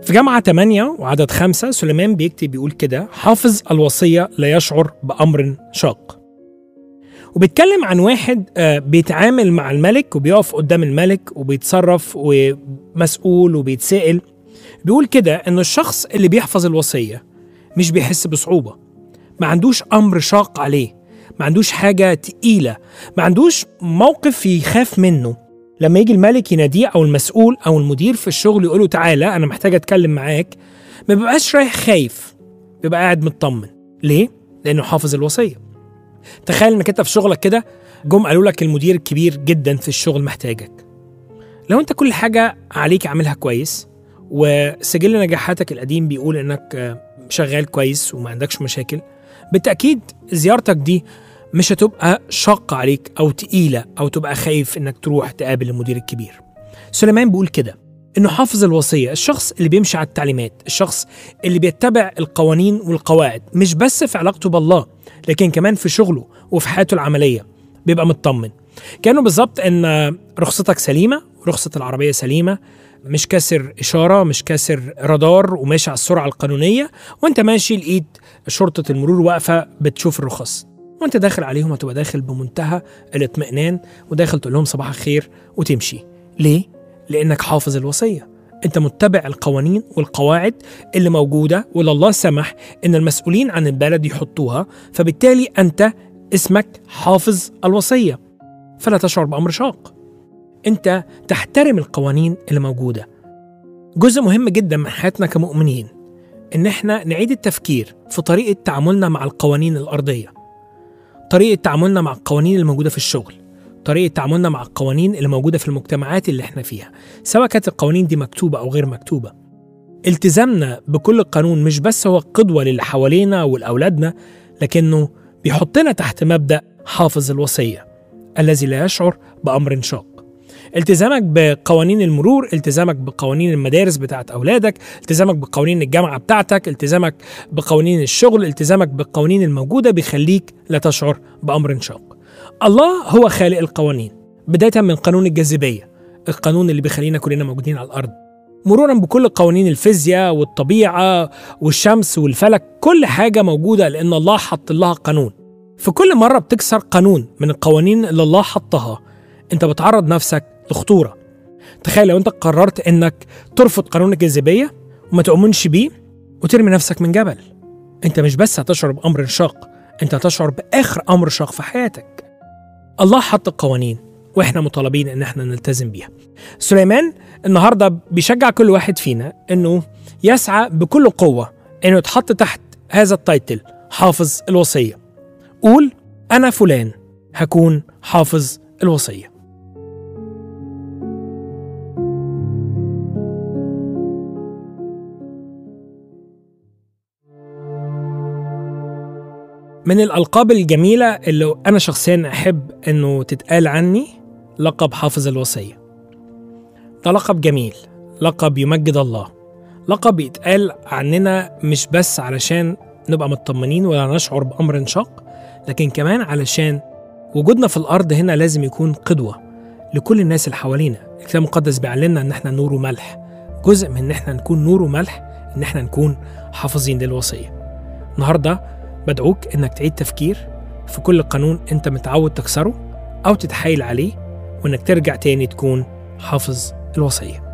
في جامعة 8 وعدد خمسة سليمان بيكتب بيقول كده حافظ الوصية لا يشعر بأمر شاق وبيتكلم عن واحد آه، بيتعامل مع الملك وبيقف قدام الملك وبيتصرف ومسؤول وبيتسأل بيقول كده إن الشخص اللي بيحفظ الوصية مش بيحس بصعوبة ما عندوش أمر شاق عليه ما عندوش حاجة تقيلة ما عندوش موقف يخاف منه لما يجي الملك يناديه أو المسؤول أو المدير في الشغل يقوله تعالى أنا محتاج أتكلم معاك ما بيبقاش رايح خايف بيبقى قاعد مطمن ليه؟ لأنه حافظ الوصية تخيل انك انت في شغلك كده جم قالوا لك المدير الكبير جدا في الشغل محتاجك لو انت كل حاجة عليك عاملها كويس وسجل نجاحاتك القديم بيقول انك آه، شغال كويس وما عندكش مشاكل بالتأكيد زيارتك دي مش هتبقى شاقة عليك أو تقيلة أو تبقى خايف إنك تروح تقابل المدير الكبير سليمان بيقول كده إنه حافظ الوصية الشخص اللي بيمشي على التعليمات الشخص اللي بيتبع القوانين والقواعد مش بس في علاقته بالله لكن كمان في شغله وفي حياته العملية بيبقى مطمن كانه بالظبط ان رخصتك سليمه رخصه العربيه سليمه مش كاسر اشاره مش كاسر رادار وماشي على السرعه القانونيه وانت ماشي الايد شرطه المرور واقفه بتشوف الرخص وانت داخل عليهم هتبقى داخل بمنتهى الاطمئنان وداخل تقول لهم صباح الخير وتمشي ليه لانك حافظ الوصيه انت متبع القوانين والقواعد اللي موجوده واللي الله سمح ان المسؤولين عن البلد يحطوها فبالتالي انت اسمك حافظ الوصيه فلا تشعر بامر شاق انت تحترم القوانين اللي موجوده جزء مهم جدا من حياتنا كمؤمنين ان احنا نعيد التفكير في طريقه تعاملنا مع القوانين الارضيه طريقه تعاملنا مع القوانين اللي موجوده في الشغل طريقه تعاملنا مع القوانين اللي موجوده في المجتمعات اللي احنا فيها سواء كانت القوانين دي مكتوبه او غير مكتوبه التزامنا بكل قانون مش بس هو قدوه للي حوالينا ولاولادنا لكنه بيحطنا تحت مبدا حافظ الوصيه الذي لا يشعر بامر شاق التزامك بقوانين المرور التزامك بقوانين المدارس بتاعت اولادك التزامك بقوانين الجامعه بتاعتك التزامك بقوانين الشغل التزامك بالقوانين الموجوده بيخليك لا تشعر بامر شاق الله هو خالق القوانين بدايه من قانون الجاذبيه القانون اللي بيخلينا كلنا موجودين على الارض مرورا بكل قوانين الفيزياء والطبيعه والشمس والفلك كل حاجه موجوده لان الله حط لها قانون في كل مرة بتكسر قانون من القوانين اللي الله حطها انت بتعرض نفسك لخطورة تخيل لو انت قررت انك ترفض قانون الجاذبية وما تؤمنش بيه وترمي نفسك من جبل انت مش بس هتشعر بأمر شاق انت هتشعر بآخر أمر شاق في حياتك الله حط القوانين واحنا مطالبين ان احنا نلتزم بيها سليمان النهارده بيشجع كل واحد فينا انه يسعى بكل قوه انه يتحط تحت هذا التايتل حافظ الوصيه قول أنا فلان هكون حافظ الوصية من الألقاب الجميلة اللي أنا شخصيا أحب أنه تتقال عني لقب حافظ الوصية ده لقب جميل لقب يمجد الله لقب يتقال عننا مش بس علشان نبقى مطمنين ولا نشعر بأمر شاق لكن كمان علشان وجودنا في الارض هنا لازم يكون قدوه لكل الناس اللي حوالينا الكتاب المقدس بيعلمنا ان احنا نور وملح جزء من ان احنا نكون نور وملح ان احنا نكون حافظين للوصيه النهارده بدعوك انك تعيد تفكير في كل قانون انت متعود تكسره او تتحايل عليه وانك ترجع تاني تكون حافظ الوصيه